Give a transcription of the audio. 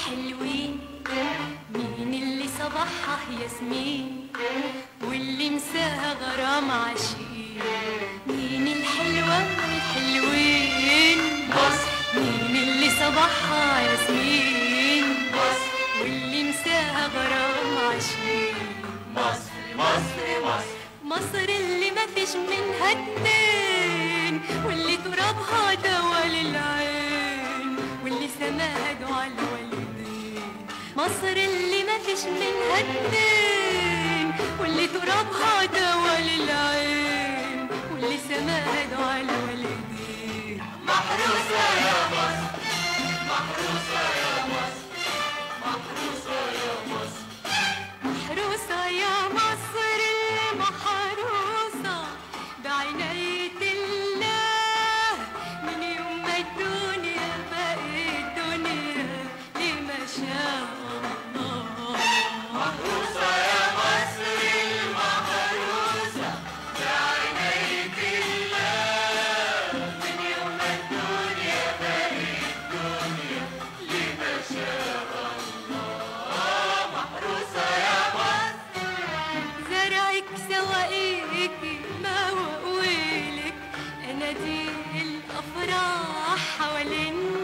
الحلوين مين اللي صبحها ياسمين واللي مساها غرام عشيق مين الحلوة والحلوين مصر مين اللي صبحها ياسمين واللي مساها غرام عشيق مصر مصر مصر مصر اللي ما فيش منها اتنين واللي ترابها دوا للعين واللي سماها دعا الوالدين مصر اللي ما فيش منها اتنين واللي ترابها دوا للعين واللي سماها دعا الوالدين محروسة يا مصر محروسة يا مصر محروسة يا مصر محروسة يا مصر المحروسة بعناية الله من يوم ما الدنيا بقت دنيا لما شاء الله محروسة يا مصر المحروسة بعناية الله من يوم ما الدنيا بقت دنيا لما شاء الله محروسة يا مصر زرعك سواقيك ما وقولك اناديل الافراح حوالين